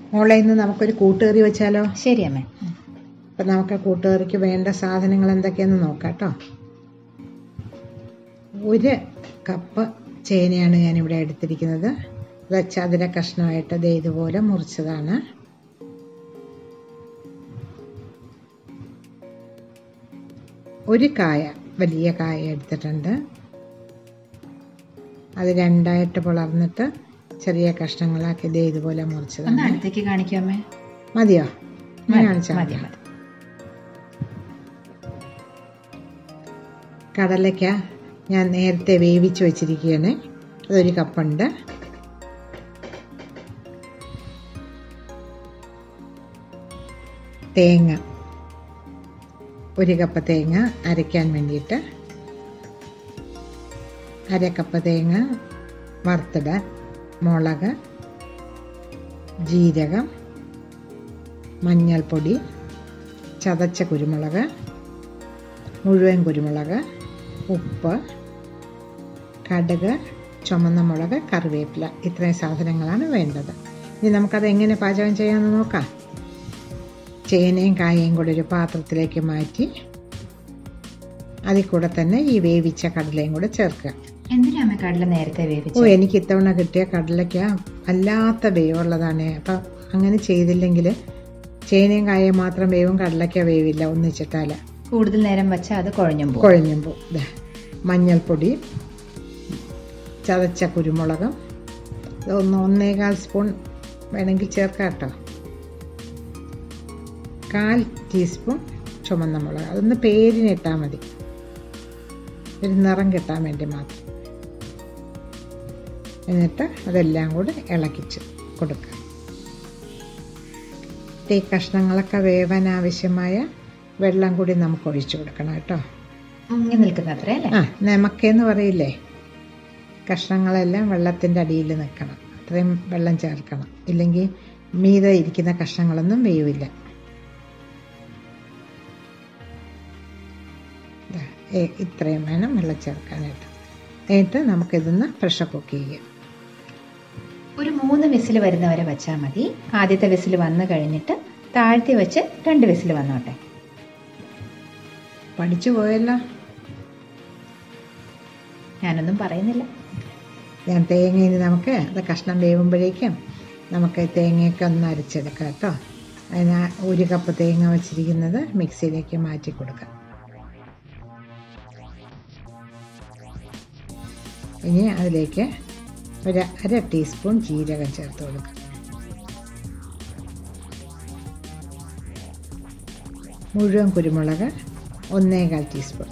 മോളെ ഇന്ന് നമുക്കൊരു കൂട്ടുകറി വെച്ചാലോ ശരി അമ്മേ അപ്പം നമുക്ക് ആ കൂട്ടുകറിക്ക് വേണ്ട സാധനങ്ങൾ എന്തൊക്കെയാന്ന് നോക്കാം കേട്ടോ ഒരു കപ്പ് ചേനയാണ് ഞാനിവിടെ എടുത്തിരിക്കുന്നത് അത് ചതുര കഷ്ണമായിട്ട് ദേ ഇതുപോലെ മുറിച്ചതാണ് ഒരു കായ വലിയ കായ എടുത്തിട്ടുണ്ട് അത് രണ്ടായിട്ട് പിളർന്നിട്ട് ചെറിയ കഷ്ണങ്ങളാക്കി ദേ ഇതുപോലെ ഒന്ന് മുറിച്ചതാണ് അടുത്തേക്ക് കാണിക്കാം അമ്മേ മതിയോ ഞാൻ മതി, കാണിച്ചാൽ മതി മതി മതി കടലയ്ക്ക ഞാൻ നേരത്തെ വേവിച്ച് വെച്ചിരിക്കുകയാണ് അതൊരു കപ്പുണ്ട് തേങ്ങ ഒരു കപ്പ് തേങ്ങ അരയ്ക്കാൻ വേണ്ടിയിട്ട് അര കപ്പ് തേങ്ങ വറുത്തിടാൻ മുളക് ജീരകം മഞ്ഞൾപ്പൊടി ചതച്ച കുരുമുളക് മുഴുവൻ കുരുമുളക് ഉപ്പ് കടുക് ചുമന്ന മുളക് കറിവേപ്പില ഇത്രയും സാധനങ്ങളാണ് വേണ്ടത് ഇനി നമുക്കത് എങ്ങനെ പാചകം ചെയ്യാമെന്ന് നോക്കാം ചേനയും കായയും കൂടെ ഒരു പാത്രത്തിലേക്ക് മാറ്റി അതിൽ കൂടെ തന്നെ ഈ വേവിച്ച കടലയും കൂടെ ചേർക്കുക എന്തിനാ അമ്മ കടല നേരത്തെ ഓ വേവിച്ചു എനിക്ക് ഇത്തവണ കിട്ടിയ കടലയ്ക്ക വല്ലാത്ത വേവുള്ളതാണ് അപ്പം അങ്ങനെ ചെയ്തില്ലെങ്കിൽ ചേനയും കായയും മാത്രം വേവും കടലയ്ക്ക വേവില്ല ഒന്നിച്ചിട്ടാൽ കൂടുതൽ നേരം വെച്ചാൽ അത് കുഴഞ്ഞും പോകും കുഴഞ്ഞുമ്പോൾ ദേ മഞ്ഞൾപ്പൊടി ചതച്ച കുരുമുളകും ഒന്ന് ഒന്നേകാൽ സ്പൂൺ വേണമെങ്കിൽ ചേർക്കാം കേട്ടോ കാൽ ടീസ്പൂൺ ചുമന്ന മുളക് അതൊന്ന് പേരിനിട്ടാൽ മതി ഒരു നിറം കിട്ടാൻ വേണ്ടി മാത്രം എന്നിട്ട് അതെല്ലാം കൂടെ ഇളക്കിച്ച് കൊടുക്കുക ഈ കഷ്ണങ്ങളൊക്കെ വേവാൻ ആവശ്യമായ വെള്ളം കൂടി നമുക്ക് ഒഴിച്ചു കൊടുക്കണം കേട്ടോ മുങ്ങി നിൽക്കുന്ന അത്ര അല്ലേ ആ നമക്കെന്ന് പറയില്ലേ കഷ്ണങ്ങളെല്ലാം വെള്ളത്തിൻ്റെ അടിയിൽ നിൽക്കണം അത്രയും വെള്ളം ചേർക്കണം ഇല്ലെങ്കിൽ മീതെ ഇരിക്കുന്ന കഷ്ണങ്ങളൊന്നും വേവില്ല ദാ, ഏ, ഇത്രയും വേണം വെള്ളം ചേർക്കാനായിട്ട് എന്നിട്ട് നമുക്കിതൊന്ന് പ്രഷർ കുക്ക് ചെയ്യാം ഒരു മൂന്ന് വിസിൽ വരുന്നവരെ വെച്ചാൽ മതി ആദ്യത്തെ വിസിൽ വന്നു കഴിഞ്ഞിട്ട് താഴ്ത്തി വെച്ച് രണ്ട് വിസിൽ വന്നോട്ടെ പഠിച്ചു പോയല്ലോ ഞാനൊന്നും പറയുന്നില്ല ഞാൻ തേങ്ങ ഇനി നമുക്ക് അത് കഷ്ണം വേവുമ്പോഴേക്കും നമുക്ക് തേങ്ങയൊക്കെ ഒന്ന് അരച്ചെടുക്കാം കേട്ടോ അതിന് ഒരു കപ്പ് തേങ്ങ വെച്ചിരിക്കുന്നത് മിക്സിയിലേക്ക് മാറ്റി കൊടുക്കാം ഇനി അതിലേക്ക് ഒരു അര ടീസ്പൂൺ ജീരകം ചേർത്ത് കൊടുക്കാം മുഴുവൻ കുരുമുളക് ഒന്നേകാൽ ടീസ്പൂൺ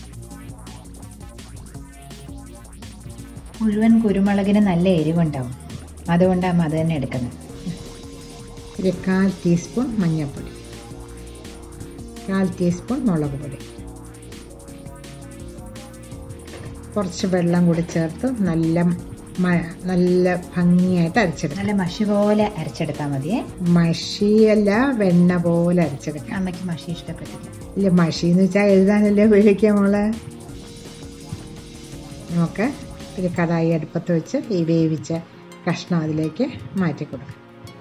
മുഴുവൻ കുരുമുളകിന് നല്ല എരിവുണ്ടാവും അതുകൊണ്ടാണ് അത് തന്നെ എടുക്കുന്നത് ഒരു കാൽ ടീസ്പൂൺ മഞ്ഞൾപ്പൊടി കാൽ ടീസ്പൂൺ മുളക് പൊടി കുറച്ച് വെള്ളം കൂടി ചേർത്ത് നല്ല മ- നല്ല ഭംഗിയായിട്ട് അരച്ചെടുക്കാം നല്ല മഷി പോലെ അരച്ചെടുത്താൽ മതിയേ മഷിയല്ല വെണ്ണ പോലെ അരച്ചെടുക്കാം അമ്മയ്ക്ക് മഷി ഇഷ്ടപ്പെട്ടില്ല ഇല്ല മഷി എന്ന് വെച്ചാൽ എഴുതാനല്ലേ ഉപയോഗിക്കാം മോളെ നമുക്ക് ഒരു കടായി അടുപ്പത്ത് വെച്ച് ഈ വേവിച്ച കഷ്ണം അതിലേക്ക് മാറ്റി കൊടുക്കാം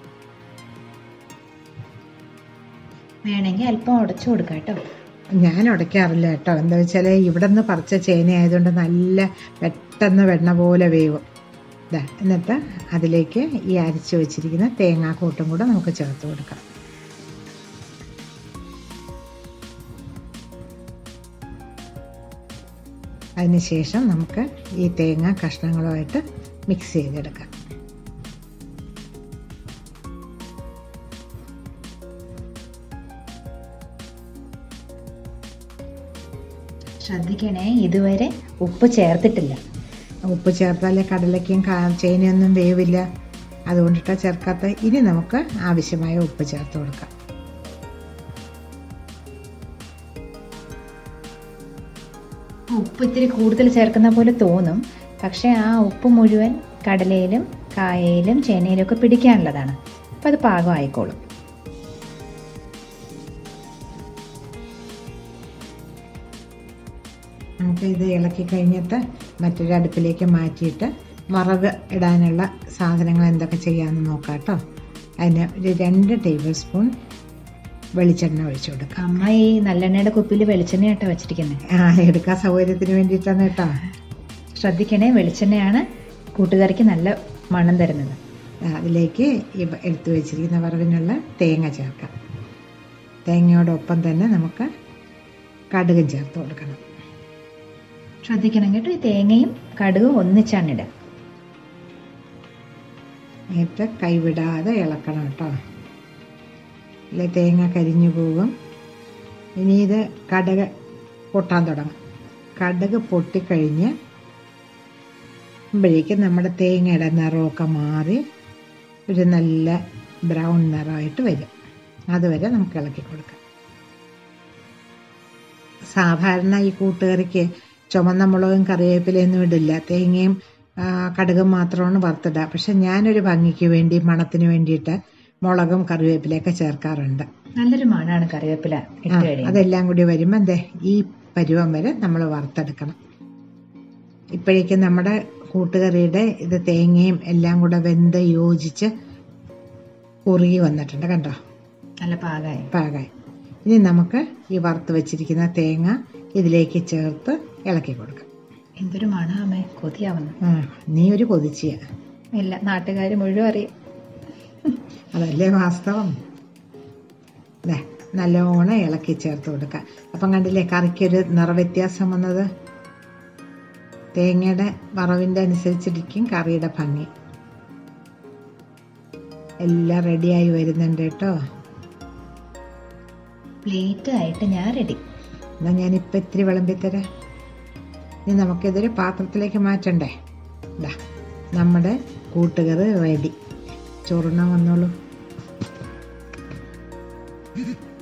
വേണമെങ്കിൽ അല്പം ഉടച്ചു കൊടുക്കാം കേട്ടോ ഞാൻ ഉടയ്ക്കാറില്ല കേട്ടോ എന്താ വെച്ചാൽ ഇവിടെ നിന്ന് പറിച്ച ചേന ആയതുകൊണ്ട് നല്ല പെട്ടെന്ന് വെണ്ണ പോലെ വേവും ദാ, എന്നിട്ട് അതിലേക്ക് ഈ അരച്ച് വെച്ചിരിക്കുന്ന തേങ്ങാക്കൂട്ടും കൂടെ നമുക്ക് ചേർത്ത് കൊടുക്കാം അതിനുശേഷം നമുക്ക് ഈ തേങ്ങ കഷ്ണങ്ങളുമായിട്ട് മിക്സ് ചെയ്തെടുക്കാം ശ്രദ്ധിക്കണേ ഇതുവരെ ഉപ്പ് ചേർത്തിട്ടില്ല ഉപ്പ് ചേർത്താലേ കടലയ്ക്കും കാ- ചേനയൊന്നും വേവില്ല അതുകൊണ്ടിട്ടാണ് ചേർക്കാത്ത ഇനി നമുക്ക് ആവശ്യമായ ഉപ്പ് ചേർത്ത് കൊടുക്കാം ഉപ്പ് ഇത്തിരി കൂടുതൽ ചേർക്കുന്ന പോലെ തോന്നും പക്ഷേ ആ ഉപ്പ് മുഴുവൻ കടലയിലും കായയിലും ചേനയിലും ഒക്കെ പിടിക്കാനുള്ളതാണ് അപ്പം അത് പാകമായിക്കോളും നമുക്ക് ഇത് ഇളക്കി കഴിഞ്ഞിട്ട് മറ്റൊരു അടുപ്പിലേക്ക് മാറ്റിയിട്ട് വറക് ഇടാനുള്ള സാധനങ്ങൾ എന്തൊക്കെ ചെയ്യാമെന്ന് നോക്കാം കേട്ടോ അതിന് ഒരു രണ്ട് ടേബിൾ സ്പൂൺ വെളിച്ചെണ്ണ ഒഴിച്ചു കൊടുക്കാം അമ്മ ഈ നല്ലെണ്ണയുടെ കുപ്പിയിൽ വെളിച്ചെണ്ണയാട്ടോ വെച്ചിരിക്കുന്നത് ആ എടുക്കാൻ സൗകര്യത്തിന് വേണ്ടിയിട്ടാണ് കേട്ടോ ശ്രദ്ധിക്കണേ വെളിച്ചെണ്ണയാണ് കൂട്ടുകറിക്ക് നല്ല മണം തരുന്നത് ആ, അതിലേക്ക് ഈ ബ- എടുത്തു വെച്ചിരിക്കുന്ന വറവിനുള്ള തേങ്ങ ചേർക്കാം തേങ്ങയോടൊപ്പം തന്നെ നമുക്ക് കടുകും ചേർത്ത് കൊടുക്കണം ശ്രദ്ധിക്കണം കേട്ടോ ഈ തേങ്ങയും കടുകും ഒന്നിച്ചാണ് ഇടുക എന്നിട്ട് കൈവിടാതെ ഇളക്കണം കേട്ടോ അല്ലെ തേങ്ങ കരിഞ്ഞു പോകും ഇനി ഇത് കടുക് പൊട്ടാൻ തുടങ്ങും കടുക് പൊട്ടിക്കഴിഞ്ഞ് മ്പോഴേക്കും നമ്മുടെ തേങ്ങയുടെ നിറമൊക്കെ മാറി ഒരു നല്ല ബ്രൗൺ നിറമായിട്ട് വരും അതുവരെ നമുക്ക് ഇളക്കി കൊടുക്കാം സാധാരണ ഈ കൂട്ടുകറിക്ക് ചുമന്ന മുളകും കറിവേപ്പിലയൊന്നും ഇടില്ല തേങ്ങയും ആ, കടുകും മാത്രമാണ് വറുത്തിടുക പക്ഷെ ഞാനൊരു ഭംഗിക്ക് വേണ്ടി മണത്തിന് വേണ്ടിയിട്ട് മുളകും കറിവേപ്പിലയൊക്കെ ചേർക്കാറുണ്ട് നല്ലൊരു മണമാണ് കറിവേപ്പില ആ, ഇട്ട് കഴിയുമ്പോൾ അതെല്ലാം കൂടി വരുമ്പോൾ എന്തേ ഈ പരുവം വരെ നമ്മൾ വറുത്തെടുക്കണം ഇപ്പോഴേക്കും നമ്മുടെ കൂട്ടുകറിയുടെ ഇത് തേങ്ങയും എല്ലാം കൂടെ വെന്ത് യോജിച്ച് കുറുകി വന്നിട്ടുണ്ട് കണ്ടോ നല്ല പാകമായി പാകായി ഇനി നമുക്ക് ഈ വറുത്ത് വെച്ചിരിക്കുന്ന തേങ്ങ ഇതിലേക്ക് ചേർത്ത് ഇളക്കി കൊടുക്കാം എന്തൊരു മണാമേ കൊതിയാവുന്നു ആ നീ ഒരു കൊതിച്ചിയ ഇല്ല നാട്ടുകാർ മുഴുവൻ അറിയും അതല്ലേ വാസ്തവം ദേ നല്ലോണം ഇളക്കി ചേർത്ത് കൊടുക്കുക അപ്പം കണ്ടില്ലേ കറിക്കൊരു നിറവ്യത്യാസം വന്നത് തേങ്ങയുടെ വറവിൻ്റെ അനുസരിച്ചിരിക്കും കറിയുടെ ഭംഗി എല്ലാം റെഡിയായി വരുന്നുണ്ട് കേട്ടോ പ്ലേറ്റ് ആയിട്ട് ഞാൻ റെഡി എന്നാൽ ഞാനിപ്പോൾ ഇത്തിരി വിളമ്പിത്തരാം ഇനി നമുക്കിതൊരു പാത്രത്തിലേക്ക് മാറ്റണ്ടേ ഇതാ നമ്മുടെ കൂട്ടുകറി റെഡി ചോറുണ്ണാൻ വന്നോളൂ